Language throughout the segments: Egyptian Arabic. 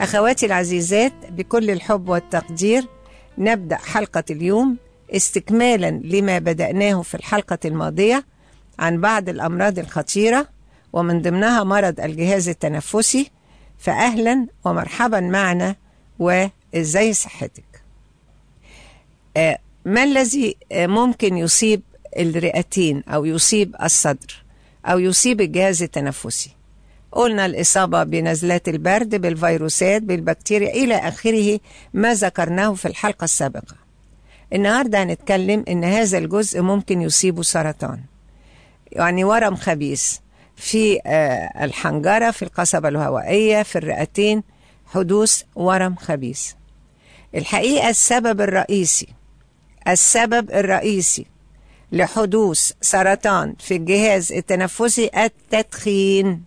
أخواتي العزيزات بكل الحب والتقدير نبدأ حلقة اليوم استكمالا لما بدأناه في الحلقة الماضية عن بعض الأمراض الخطيرة ومن ضمنها مرض الجهاز التنفسي فأهلا ومرحبا معنا وإزاي صحتك آه، ما الذي آه، ممكن يصيب الرئتين أو يصيب الصدر أو يصيب الجهاز التنفسي قلنا الإصابة بنزلات البرد بالفيروسات بالبكتيريا إلى آخره ما ذكرناه في الحلقة السابقة النهاردة هنتكلم إن هذا الجزء ممكن يصيبه سرطان يعني ورم خبيث في آه، الحنجرة في القصبة الهوائية في الرئتين حدوث ورم خبيث الحقيقة السبب الرئيسي السبب الرئيسي لحدوث سرطان في الجهاز التنفسي التدخين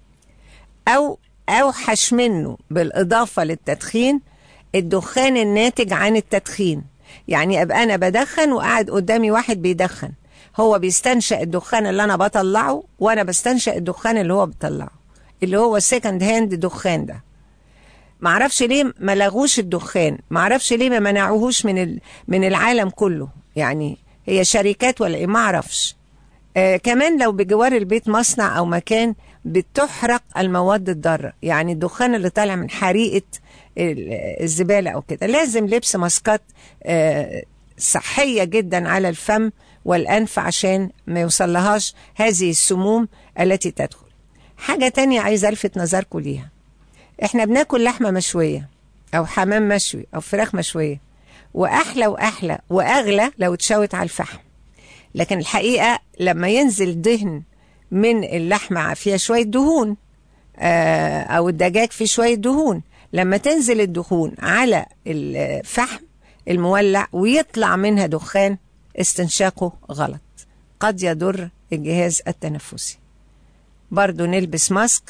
أو أوحش منه بالإضافة للتدخين الدخان الناتج عن التدخين يعني أبقى أنا بدخن وقاعد قدامي واحد بيدخن هو بيستنشق الدخان اللي أنا بطلعه وأنا بستنشق الدخان اللي هو بيطلعه اللي هو سيكند هاند دخان ده معرفش ليه ما لغوش الدخان معرفش ليه ما منعوهوش من ال- من العالم كله يعني هي شركات ولا ايه معرفش آه كمان لو بجوار البيت مصنع او مكان بتحرق المواد الضاره يعني الدخان اللي طالع من حريقه ال- الزباله او كده لازم لبس ماسكات آه صحيه جدا على الفم والانف عشان ما يوصلهاش هذه السموم التي تدخل حاجه تانية عايزه الفت نظركم ليها احنا بناكل لحمه مشويه او حمام مشوي او فراخ مشويه واحلى واحلى واغلى لو اتشوت على الفحم لكن الحقيقه لما ينزل دهن من اللحمه فيها شويه دهون آه، او الدجاج فيه شويه دهون لما تنزل الدهون على الفحم المولع ويطلع منها دخان استنشاقه غلط قد يضر الجهاز التنفسي برضو نلبس ماسك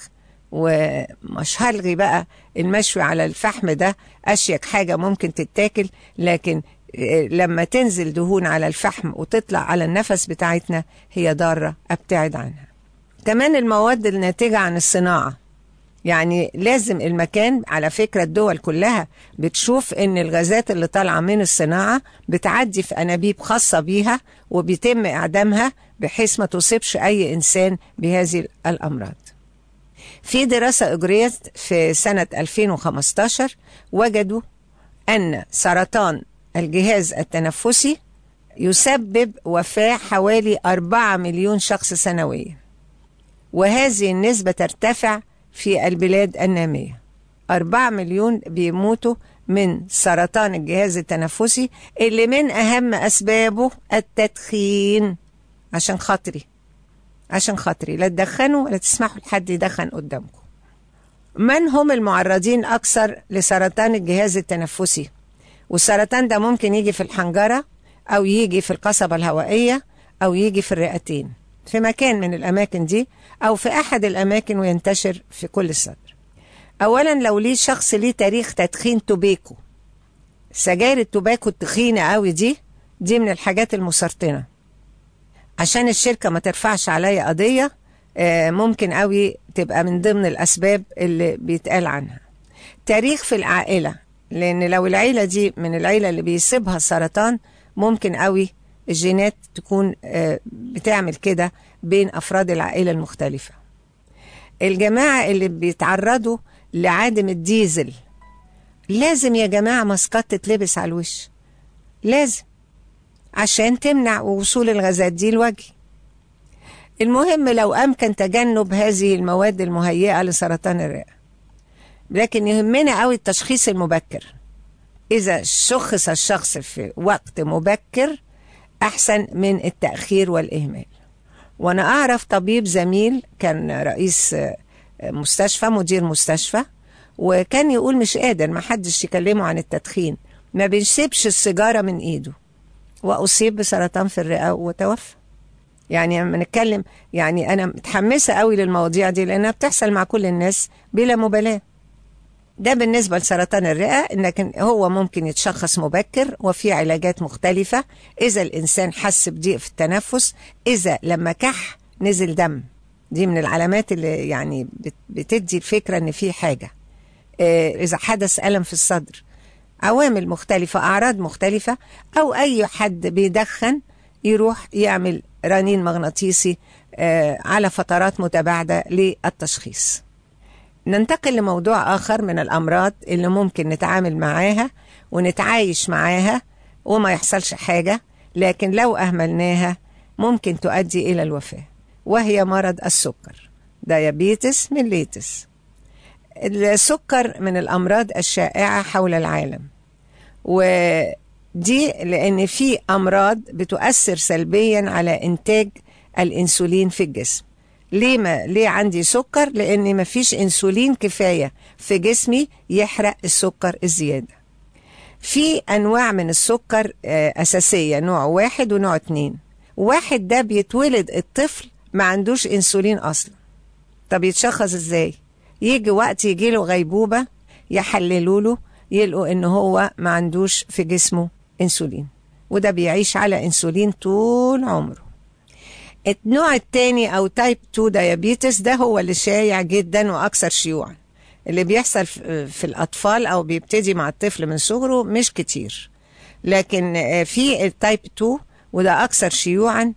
ومش هلغي بقى المشوي على الفحم ده اشيك حاجه ممكن تتاكل لكن آه، لما تنزل دهون على الفحم وتطلع على النفس بتاعتنا هي ضاره ابتعد عنها كمان المواد الناتجه عن الصناعه يعني لازم المكان على فكرة الدول كلها بتشوف ان الغازات اللي طالعة من الصناعة بتعدي في أنابيب خاصة بيها وبيتم إعدامها بحيث ما تصيبش أي إنسان بهذه الأمراض في دراسة أجريت في سنة 2015 وجدوا أن سرطان الجهاز التنفسي يسبب وفاة حوالي 4 مليون شخص سنويا وهذه النسبة ترتفع في البلاد النامية 4 مليون بيموتوا من سرطان الجهاز التنفسي اللي من أهم أسبابه التدخين عشان خاطري عشان خاطري لا تدخنوا ولا تسمحوا لحد يدخن قدامكم من هم المعرضين أكثر لسرطان الجهاز التنفسي والسرطان ده ممكن يجي في الحنجرة أو يجي في القصبة الهوائية أو يجي في الرئتين في مكان من الأماكن دي أو في أحد الأماكن وينتشر في كل الصدر أولا لو ليه شخص ليه تاريخ تدخين توبيكو سجاير التوباكو التخينة قوي دي دي من الحاجات المسرطنة عشان الشركة ما ترفعش عليا قضية آه، ممكن قوي تبقى من ضمن الأسباب اللي بيتقال عنها تاريخ في العائلة لأن لو العيلة دي من العيلة اللي بيصيبها السرطان ممكن قوي الجينات تكون آه، بتعمل كده بين أفراد العائلة المختلفة الجماعة اللي بيتعرضوا لعادم الديزل لازم يا جماعة ماسكات تتلبس على الوش لازم عشان تمنع وصول الغازات دي الوجه المهم لو أمكن تجنب هذه المواد المهيئة لسرطان الرئة لكن يهمنا قوي التشخيص المبكر إذا شخص الشخص في وقت مبكر أحسن من التأخير والإهمال وأنا أعرف طبيب زميل كان رئيس آه، مستشفى مدير مستشفى وكان يقول مش قادر ما حدش يكلمه عن التدخين ما بيسيبش السيجارة من إيده وأصيب بسرطان في الرئة وتوفى يعني لما نتكلم يعني أنا متحمسة قوي للمواضيع دي لأنها بتحصل مع كل الناس بلا مبالاة ده بالنسبة لسرطان الرئة لكن هو ممكن يتشخص مبكر وفي علاجات مختلفة إذا الإنسان حس بضيق في التنفس إذا لما كح نزل دم دي من العلامات اللي يعني بت- بتدي الفكرة إن في حاجة إذا حدث ألم في الصدر عوامل مختلفة أعراض مختلفة أو أي حد بيدخن يروح يعمل رنين مغناطيسي على فترات متباعدة للتشخيص ننتقل لموضوع آخر من الأمراض اللي ممكن نتعامل معاها ونتعايش معاها وما يحصلش حاجة لكن لو أهملناها ممكن تؤدي إلى الوفاة وهي مرض السكر ديابيتس ميليتس السكر من الأمراض الشائعة حول العالم ودي لأن في أمراض بتؤثر سلبيا على إنتاج الأنسولين في الجسم ليه ما ليه عندي سكر لأن ما فيش أنسولين كفاية في جسمي يحرق السكر الزيادة في أنواع من السكر أساسية نوع واحد ونوع اتنين واحد ده بيتولد الطفل ما عندوش انسولين اصلا طب يتشخص ازاي يجي وقت يجي له غيبوبه يحللوا له يلقوا ان هو ما عندوش في جسمه انسولين وده بيعيش على انسولين طول عمره النوع الثاني او تايب 2 ديابيتس ده هو اللي شايع جدا واكثر شيوعا اللي بيحصل في الاطفال او بيبتدي مع الطفل من صغره مش كتير لكن في التايب 2 وده اكثر شيوعا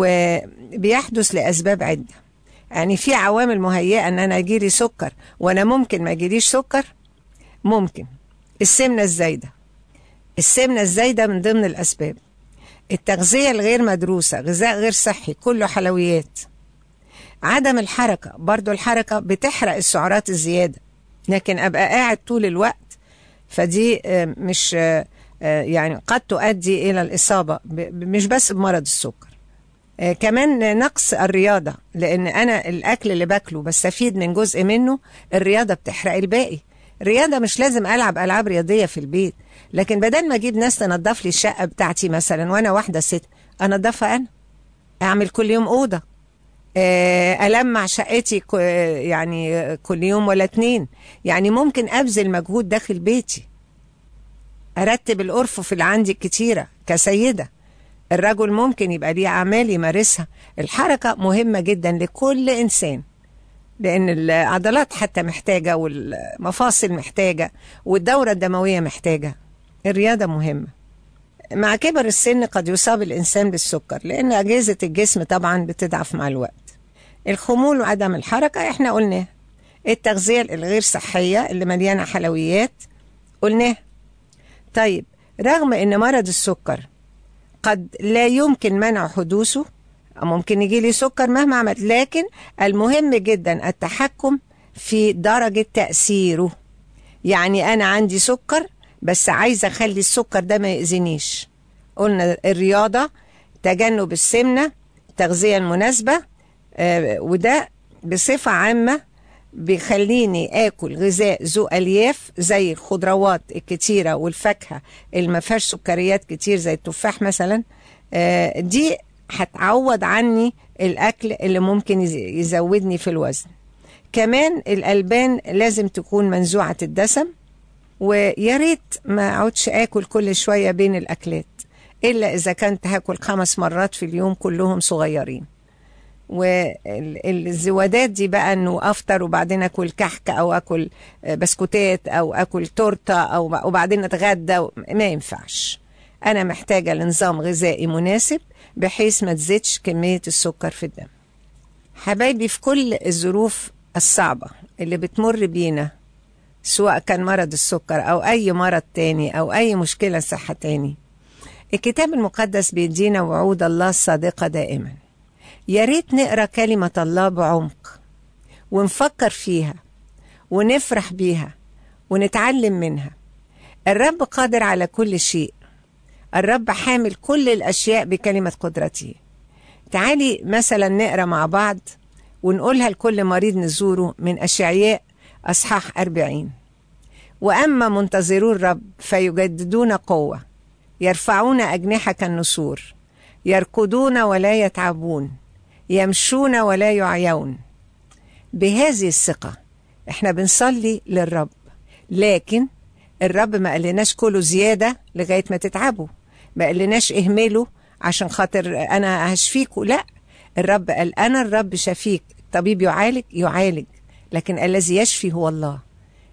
وبيحدث لاسباب عده يعني في عوامل مهيئه ان انا يجيلي سكر وانا ممكن ما يجيليش سكر ممكن السمنه الزايده السمنه الزايده من ضمن الاسباب التغذيه الغير مدروسه غذاء غير صحي كله حلويات عدم الحركه برضو الحركه بتحرق السعرات الزياده لكن ابقى قاعد طول الوقت فدي مش يعني قد تؤدي الى الاصابه مش بس بمرض السكر كمان نقص الرياضه لان انا الاكل اللي باكله بستفيد من جزء منه الرياضه بتحرق الباقي الرياضه مش لازم العب العاب رياضيه في البيت لكن بدل ما اجيب ناس تنظف لي الشقه بتاعتي مثلا وانا واحده ست انضفها انا اعمل كل يوم اوضه ألمع شقتي يعني كل يوم ولا اتنين يعني ممكن أبذل مجهود داخل بيتي أرتب الأرفف اللي عندي كتيرة كسيدة الرجل ممكن يبقى ليه أعمال يمارسها الحركة مهمة جدا لكل إنسان لأن العضلات حتى محتاجة والمفاصل محتاجة والدورة الدموية محتاجة الرياضة مهمة مع كبر السن قد يصاب الإنسان بالسكر لأن أجهزة الجسم طبعا بتضعف مع الوقت الخمول وعدم الحركة احنا قلناه التغذية الغير صحية اللي مليانة حلويات قلناه طيب رغم ان مرض السكر قد لا يمكن منع حدوثه ممكن يجي لي سكر مهما عملت لكن المهم جدا التحكم في درجة تأثيره يعني أنا عندي سكر بس عايزة أخلي السكر ده ما يأذينيش قلنا الرياضة تجنب السمنة التغذية المناسبة آه وده بصفة عامة بيخليني اكل غذاء ذو الياف زي الخضروات الكتيره والفاكهه اللي ما فيهاش سكريات كتير زي التفاح مثلا آه دي هتعوض عني الاكل اللي ممكن يزودني في الوزن كمان الالبان لازم تكون منزوعه الدسم ويا ريت ما اقعدش اكل كل شويه بين الاكلات الا اذا كنت هاكل خمس مرات في اليوم كلهم صغيرين والزوادات دي بقى انه افطر وبعدين اكل كحك او اكل بسكوتات او اكل تورته او وبعدين اتغدى ما ينفعش انا محتاجه لنظام غذائي مناسب بحيث ما تزيدش كميه السكر في الدم حبايبي في كل الظروف الصعبه اللي بتمر بينا سواء كان مرض السكر او اي مرض تاني او اي مشكله صحه تاني الكتاب المقدس بيدينا وعود الله الصادقه دائما يا ريت نقرا كلمة الله بعمق ونفكر فيها ونفرح بيها ونتعلم منها الرب قادر على كل شيء الرب حامل كل الأشياء بكلمة قدرته تعالي مثلا نقرا مع بعض ونقولها لكل مريض نزوره من أشعياء أصحاح أربعين وأما منتظرو الرب فيجددون قوة يرفعون أجنحة كالنسور يركضون ولا يتعبون يمشون ولا يعيون بهذه الثقة احنا بنصلي للرب لكن الرب ما قالناش كله زيادة لغاية ما تتعبوا ما قالناش اهملوا عشان خاطر انا هشفيكوا لا الرب قال انا الرب شفيك الطبيب يعالج يعالج لكن الذي يشفي هو الله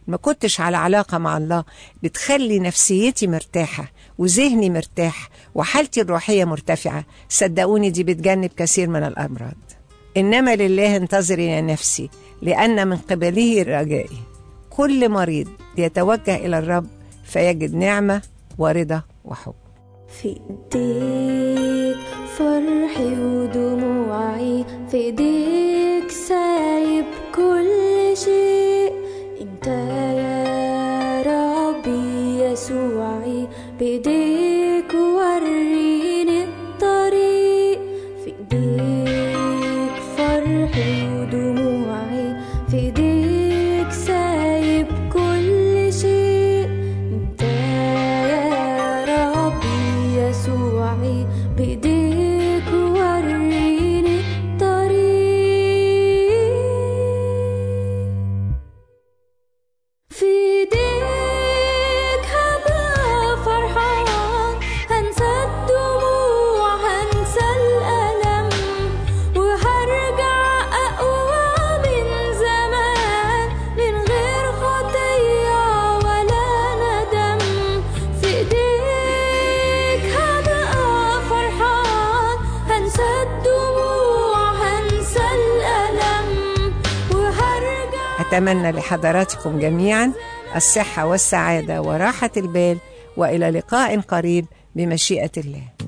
ما كنتش على علاقة مع الله بتخلي نفسيتي مرتاحة وذهني مرتاح وحالتي الروحية مرتفعة صدقوني دي بتجنب كثير من الأمراض إنما لله انتظري يا نفسي لأن من قبله رجائي كل مريض يتوجه إلى الرب فيجد نعمة ورضا وحب في ايديك فرحي ودموعي في ايديك سايب كل شيء انت يا ربي يسوعي بايديك وريني الطريق في ايديك فرحي ودموعي في ايديك سايب كل شيء انت يا ربي يسوعي بايديك وريني الطريق في ايديك هبقى فرحان هنسى الدموع هنسى الألم وهرجع أقوى من زمان من غير خطية ولا ندم في ايديك هبقى فرحان هنسى الدموع هنسى الألم وهرجع أتمنى لحضراتكم جميعا الصحة والسعادة وراحة البال وإلى لقاء قريب بمشيئة الله